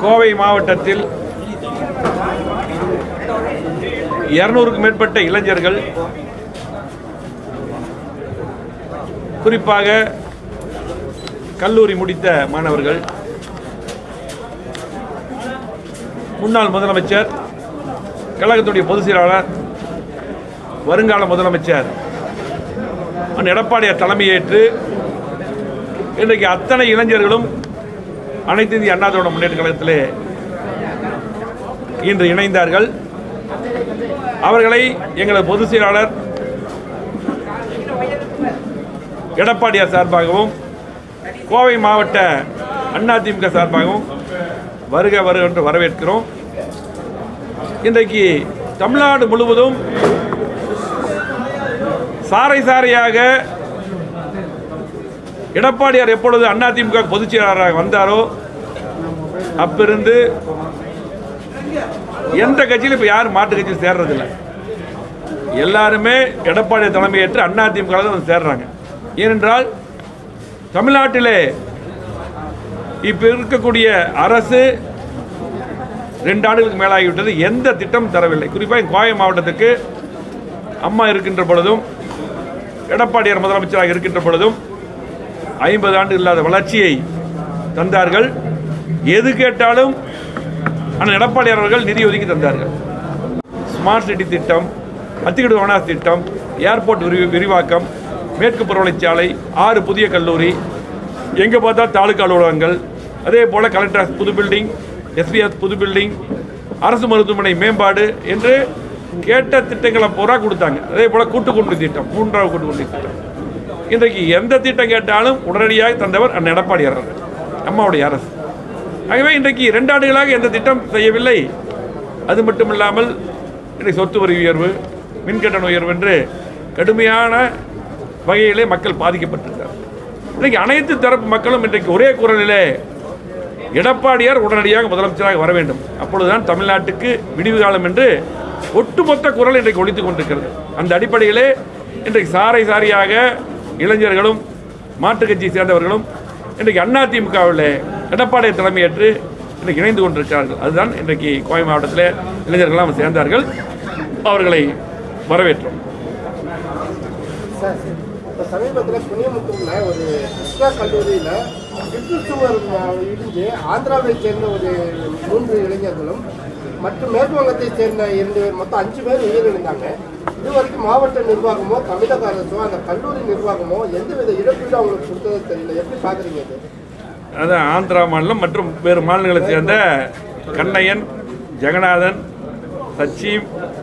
கோவை மாவட்டத்தில் இருநூறுக்கும் மேற்பட்ட இளைஞர்கள் குறிப்பாக கல்லூரி முடித்த மாணவர்கள் முன்னாள் முதலமைச்சர் கழகத்துடைய பொதுச் செயலாளர் வருங்கால முதலமைச்சர் அண்ணன் எடப்பாடியார் தலைமையேற்று இன்றைக்கு அத்தனை இளைஞர்களும் அனைத்து இந்திய அண்ணா திராவிட முன்னேற்ற கழகத்திலே இன்று இணைந்தார்கள் அவர்களை எங்களது பொதுச் செயலாளர் எடப்பாடியார் சார்பாகவும் கோவை மாவட்ட அதிமுக சார்பாகவும் வருக வருக என்று வரவேற்கிறோம் இன்றைக்கு தமிழ்நாடு முழுவதும் சாறை சாறையாக எடப்பாடியார் எப்பொழுது அதிமுக பொதுச் செயலாளராக வந்தாரோ அப்பிருந்து எந்த கட்சியிலும் இப்போ யாரும் மாட்டு கட்சியில் சேர்றதில்ல எல்லாருமே எடப்பாடி தலைமையேற்று அதிமுக தான் வந்து சேர்றாங்க ஏனென்றால் தமிழ்நாட்டிலே இப்போ இருக்கக்கூடிய அரசு ரெண்டு ஆண்டுகளுக்கு மேலாகிவிட்டது எந்த திட்டம் தரவில்லை குறிப்பாக கோவை மாவட்டத்துக்கு அம்மா இருக்கின்ற பொழுதும் எடப்பாடியார் முதலமைச்சராக இருக்கின்ற பொழுதும் ஐம்பது ஆண்டு இல்லாத வளர்ச்சியை தந்தார்கள் எது கேட்டாலும் ஆனால் எடப்பாடியார் அவர்கள் நிதி ஒதுக்கி தந்தார்கள் ஸ்மார்ட் சிட்டி திட்டம் அத்திக்கடு வனாஸ் திட்டம் ஏர்போர்ட் விரி விரிவாக்கம் மேற்கு புறவழிச்சாலை ஆறு புதிய கல்லூரி எங்கே பார்த்தா தாலுக்கா அலுவலகங்கள் அதே போல் கலெக்டர் ஆஃபீஸ் புது பில்டிங் எஸ்பிஎஸ் புது பில்டிங் அரசு மருத்துவமனை மேம்பாடு என்று கேட்ட திட்டங்களை பூரா கொடுத்தாங்க அதே போல் கூட்டுக்குடி திட்டம் மூன்றாவது கூட்டுக்குடி திட்டம் இன்றைக்கு எந்த திட்டம் கேட்டாலும் உடனடியாக தந்தவர் அண்ணன் எடப்பாடியார் அவர்கள். அம்மாவுடைய அரசு ஆகவே இன்றைக்கு இரண்டு ஆண்டுகளாக எந்த திட்டம் செய்யவில்லை அது மட்டும் இல்லாமல் இன்றைக்கு சொத்து வரி உயர்வு மின்கட்டண உயர்வு என்று கடுமையான வகையிலே மக்கள் பாதிக்கப்பட்டிருக்கிறார் இன்றைக்கு அனைத்து தரப்பு மக்களும் இன்றைக்கு ஒரே குரலிலே எடப்பாடியார் உடனடியாக முதலமைச்சராக வர வேண்டும் அப்பொழுதுதான் தமிழ்நாட்டுக்கு விடிவு காலம் என்று ஒட்டுமொத்த குரல் இன்றைக்கு ஒழித்துக் கொண்டிருக்கிறது அந்த அடிப்படையிலே இன்றைக்கு சாறை சாரியாக இளைஞர்களும் மாற்றுக் கட்சியை சேர்ந்தவர்களும் இன்றைக்கு அதிமுகவில் எடப்பாடியார் தலைமையேற்று இன்றைக்கு இணைந்து கொண்டிருக்கிறார்கள் அதுதான் இன்றைக்கு கோவை மாவட்டத்தில் இளைஞர்கள்லாம் சேர்ந்தார்கள் அவர்களை வரவேற்றோம் சார் இப்போ சமீபத்தில் புனியமுத்தூரில் ஒரு கிருஷ்ணா கல்லூரியில் சுற்றுச்சுவர் இடிஞ்சு ஆந்திராவை சேர்ந்த ஒரு மூன்று இளைஞர்களும் மற்றும் மேற்கு வங்கத்தை சேர்ந்த இரண்டு பேர் மொத்தம் அஞ்சு பேர் உயிரிழந்தாங்க இதுவரைக்கும் மாவட்ட நிர்வாகமோ தமிழக அரசோ அந்த கல்லூரி நிர்வாகமோ எந்தவித இழப்பீடு அவங்களுக்கு கொடுத்தது தெரியல எப்படி பார்க்குறீங்க இது அதான் ஆந்திரா மாநிலம் மற்றும் வேறு மாநிலங்களை சேர்ந்த கண்ணையன் ஜெகநாதன் சச்சீம்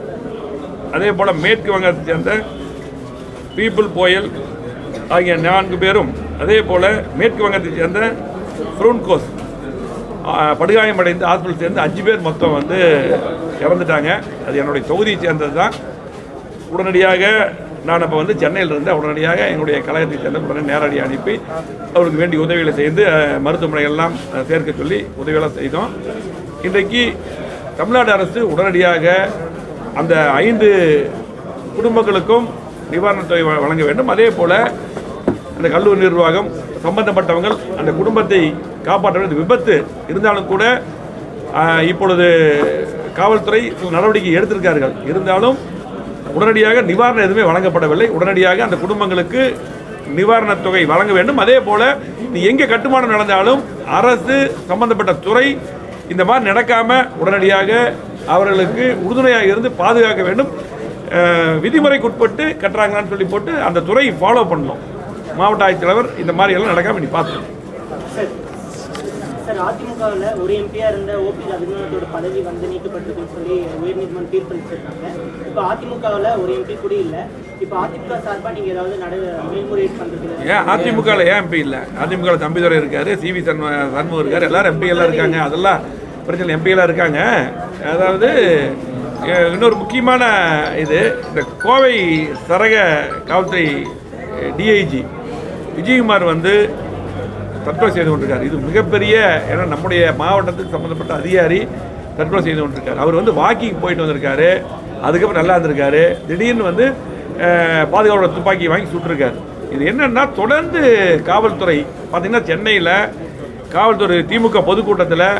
அதே போல் மேற்கு வங்கத்தை சேர்ந்த பீப்புள் போயல் ஆகிய நான்கு பேரும் அதே போல் மேற்கு வங்கத்தை சேர்ந்த ஃப்ரூன்கோஸ் படுகாயமடைந்து ஹாஸ்பிட்டல் சேர்ந்து அஞ்சு பேர் மொத்தம் வந்து இறந்துட்டாங்க அது என்னுடைய தொகுதியை சேர்ந்தது தான் உடனடியாக நான் அப்போ வந்து சென்னையில் இருந்தேன் உடனடியாக எங்களுடைய கழகத்தை சேர்ந்த உடனே நேரடியாக அனுப்பி அவருக்கு வேண்டிய உதவிகளை செய்து அஹ், மருத்துவமனைகள்லாம் அஹ், சேர்க்க சொல்லி உதவியெல்லாம் செய்தோம் இன்றைக்கு தமிழ்நாடு அரசு உடனடியாக அந்த ஐந்து குடும்பங்களுக்கும் நிவாரணத் தொகை வ- வழங்க வேண்டும் அதே போல் அந்த கல்லூரி நிர்வாகம் சம்பந்தப்பட்டவங்கள் அந்த குடும்பத்தை காப்பாற்ற வேண்டும் விபத்து இருந்தாலும் கூட ஆஹ், இப்பொழுது காவல்துறை சில நடவடிக்கை எடுத்திருக்கார்கள் இருந்தாலும் உடனடியாக நிவாரணம் எதுவுமே வழங்கப்படவில்லை உடனடியாக அந்த குடும்பங்களுக்கு நிவாரணத் தொகை வழங்க வேண்டும் அதே போல இது எங்கே கட்டுமானம் நடந்தாலும் அரசு சம்பந்தப்பட்ட துறை இந்த மாதிரி நடக்காம உடனடியாக அவர்களுக்கு உறுதுணையாக இருந்து பாதுகாக்க வேண்டும் அஹ், விதிமுறைக்குட்பட்டு கட்டுறாங்களான்னு சொல்லி போட்டு அந்த துறை ஃபாலோ பண்ணணும் மாவட்ட ஆட்சித்தலைவர் இந்த மாதிரி எல்லாம் நடக்காம நீ பார்த்துக்கணும் சார் சார் அதிமுகவில் ஒரு எம்பியா இருந்த ஓபி ரவீந்திரநாத்தோட பதவி வந்து நீக்கப்பட்டிருக்குன்னு சொல்லி உயர்நீதிமன்றம் தீர்ப்பளிச்சிருக்காங்க இப்போ அதிமுகவில் ஒரு எம்பி கூட இல்லை இப்போ அதிமுக சார்பாக நீங்கள் ஏதாவது நட மேல்முறையீடு பண்ணுறது ஏன் அதிமுகவில் ஏன் எம்பி இல்லை அதிமுகவில் தம்பிதுரை இருக்காரு சிவி சண்மு சண்முகம் இருக்காரு எல்லாரும் எம்பி எல்லாம் இருக்காங்க அதெல்லாம் பிரச்சனை எம்பி எல்லாம் இருக்காங்க அதாவது அஹ், இன்னொரு முக்கியமான இது இந்த கோவை சரக காவல்துறை டிஐஜி விஜயகுமார் வந்து தற்கொலை செய்து கொண்டிருக்கார் இது மிகப்பெரிய ஏன்னா நம்முடைய மாவட்டத்துக்கு சம்மந்தப்பட்ட அதிகாரி தற்கொலை செய்து கொண்டிருக்கார் அவர் வந்து வாக்கிங் போயிட்டு வந்திருக்காரு அதுக்கப்புறம் நல்லா இருந்திருக்காரு திடீர்னு வந்து அஹ், பாதுகாப்போட துப்பாக்கி வாங்கி சுட்டிருக்காரு இது என்னன்னா தொடர்ந்து காவல்துறை பார்த்தீங்கன்னா சென்னையில் காவல்துறை திமுக பொதுக்கூட்டத்தில்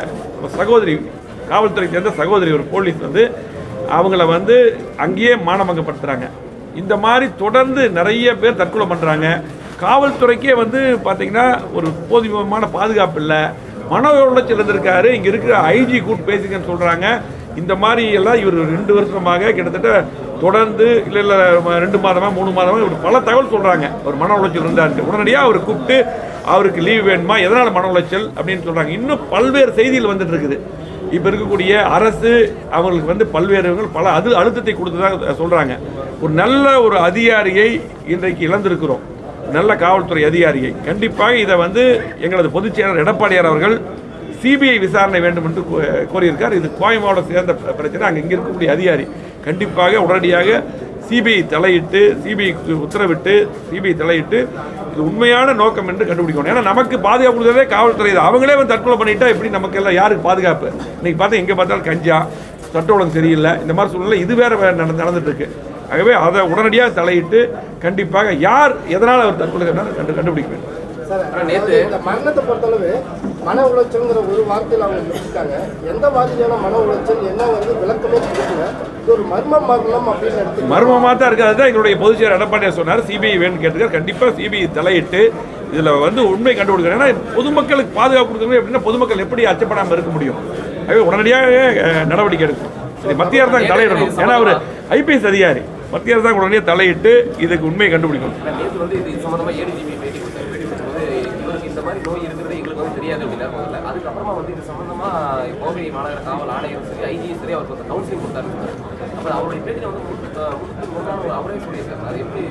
சகோதரி காவல்துறை சேர்ந்த சகோதரி ஒரு போலீஸ் வந்து அவங்கள வந்து அங்கேயே மானமங்கப்படுத்துகிறாங்க இந்த மாதிரி தொடர்ந்து நிறைய பேர் தற்கொலை பண்ணுறாங்க காவல்துறைக்கே வந்து பார்த்தீங்கன்னா ஒரு போதுமான பாதுகாப்பு இல்லை மன உளைச்சல் இருந்திருக்காரு இங்கே இருக்கிற ஐஜி கூட்டு பேசுங்கன்னு சொல்கிறாங்க இந்த மாதிரி எல்லாம் இவர் ரெண்டு வருஷமாக கிட்டத்தட்ட தொடர்ந்து இல்லை இல்லை ரெண்டு மாதமா மூணு மாதமா இவர் பல தகவல் சொல்கிறாங்க ஒரு மன உளைச்சல் இருந்தாரு உடனடியாக அவர் கூப்பிட்டு அவருக்கு லீவ் வேணுமா எதனால் மன உளைச்சல் அப்படின்னு சொல்கிறாங்க இன்னும் பல்வேறு செய்திகள் வந்துட்டு இருக்குது இப்போ இருக்கக்கூடிய அரசு அவங்களுக்கு வந்து பல்வேறு பல அது அழுத்தத்தை கொடுத்ததாக சொல்கிறாங்க ஒரு நல்ல ஒரு அதிகாரியை இன்றைக்கு இழந்திருக்கிறோம் நல்ல காவல்துறை அதிகாரியை கண்டிப்பாக இதை வந்து எங்களது பொதுச் செயலர் எடப்பாடியார் அவர்கள் சிபிஐ விசாரணை வேண்டும் என்று கோ- கோரியிருக்கார் இது கோயமாவோட சேர்ந்த பிர- பிரச்சனை அங்கே இங்கே இருக்கக்கூடிய அதிகாரி கண்டிப்பாக உடனடியாக சிபிஐ தலையிட்டு சிபிஐக்கு உத்தரவிட்டு சிபிஐ தலையிட்டு இது உண்மையான நோக்கம் என்று கண்டுபிடிக்கணும் ஏன்னா நமக்கு பாதுகாப்பு கொடுத்ததே காவல்துறை தான் அவங்களே வந்து தற்கொலை பண்ணிட்டா எப்படி நமக்கு எல்லாம் யாருக்கு பாதுகாப்பு இன்னைக்கு பார்த்தா எங்கே பார்த்தாலும் கஞ்சா சட்ட ஒழுங்கு சரியில்லை இந்த மாதிரி சூழ்நிலை இது வேற வேற நடந்து நடந்துட்டு இருக்கு ஆகவே அதை உடனடியாக தலையிட்டு கண்டிப்பாக யார் எதனால் அவர் தற்கொலை செய்தார் கண்டு கண்டுபிடிக்க வேண்டும் சார் அதாவது இந்த மரணத்தை பொறுத்தளவு மன உளைச்சல்ங்கிற ஒரு வார்த்தையில் அவங்க முடிச்சுட்டாங்க எந்த மாதிரியான மன உளைச்சல் என்னங்கிறது விளக்கமே கொடுக்கல இது ஒரு மர்ம மரணம் அப்படின்னு எடுத்து மர்மமாக தான் இருக்குது அதுதான் எங்களுடைய பொதுச் செயலர் எடப்பாடியார் சொன்னார் சிபிஐ வேணும்னு கேட்டுக்கார் கண்டிப்பாக சிபிஐ தலையிட்டு இதில் வந்து உண்மை கண்டுபிடிக்கணும் ஏன்னா பொதுமக்களுக்கு பாதுகாப்பு கொடுக்கணும் அப்படின்னா பொதுமக்கள் எப்படி அச்சப்படாமல் இருக்க முடியும் ஆகவே உடனடியாக அஹ், நடவடிக்கை எடுக்கும் இது மத்திய அரசாங்கம் தலையிடணும் ஏன்னா அவர் ஐபிஎஸ் அதிகாரி மத்திய அரசாங்கம் உடனடியாக தலையிட்டு இதுக்கு உண்மையை கண்டுபிடிக்கணும் நேற்று வந்து இது சம்பந்தமா ஏடிஜிபி பேட்டி கொடுத்தாரு பேட்டி கொடுக்கும்போது இவருக்கு இந்த மாதிரி நோய் இருக்கிறது எங்களுக்கு வந்து தெரியாது அப்படின்னா முதல்ல அதுக்கப்புறமா வந்து இது சம்பந்தமா கோவை மாநகர காவல் ஆணையரும் சரி ஐஜியும் சரி அவருக்கு வந்து கவுன்சிலிங் கொடுத்தாரு அப்போ அவருடைய பேட்டியில் வந்து முழுக்க முழுக்க அவரே சொல்லியிருக்காரு அது எப்படி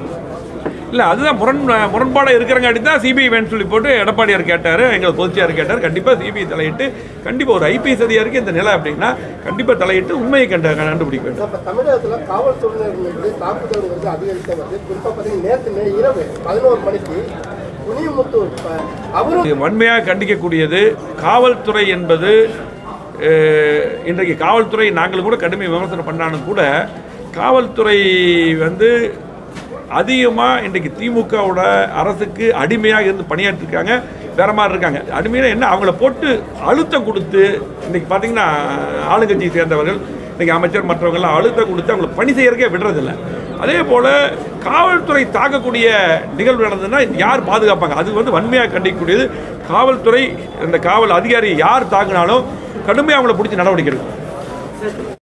இல்லை அதுதான் முரண் முரண்பாடாக இருக்கிறங்காட்டி தான் சிபிஐ வேணும்னு சொல்லி போட்டு எடப்பாடியார் கேட்டார் எங்கள் பொதுச்செயலர் கேட்டார் கண்டிப்பாக சிபிஐ தலையிட்டு கண்டிப்பாக ஒரு ஐபிஎஸ் அதிகாரிக்கு இந்த நிலை அப்படின்னா கண்டிப்பாக தலையிட்டு உண்மையை கண்ட கண்டுபிடிக்க வேண்டும் இப்போ தமிழகத்தில் காவல்துறையினர் மீது தாக்குதல்ங்கிறது அதிகரித்த வருது குறிப்பாக பார்த்தீங்கன்னா நேற்று நே- இரவு பதினோரு மணிக்கு புனியமுத்தூர் ப- அவரும் இது வன்மையாக கண்டிக்கக்கூடியது காவல்துறை என்பது அஹ், இன்றைக்கு காவல்துறை நாங்கள் கூட கடுமை விமர்சனம் பண்ணாலும் கூட காவல்துறை வந்து அதிகமாக இன்றைக்கு திமுகவோட அரசுக்கு அடிமையாக இருந்து பணியாற்றிருக்காங்க வேற மாதிரி இருக்காங்க அடிமையாக என்ன அவங்கள போட்டு அழுத்தம் கொடுத்து இன்னைக்கு பார்த்தீங்கன்னா ஆளுங்கட்சியை சேர்ந்தவர்கள் இன்னைக்கு அமைச்சர் மற்றவங்கெல்லாம் அழுத்தம் கொடுத்து அவங்களை பணி செய்யறதுக்கே விடுறதில்ல அதே போல் காவல்துறை தாக்கக்கூடிய நிகழ்வு நடந்ததுன்னா யார் பாதுகாப்பாங்க அது வந்து வன்மையாக கண்டிக்கக்கூடியது காவல்துறை இந்த காவல் அதிகாரி யார் தாக்குனாலும் கடுமையாக அவங்கள பிடிச்சி நடவடிக்கை எடுக்கும்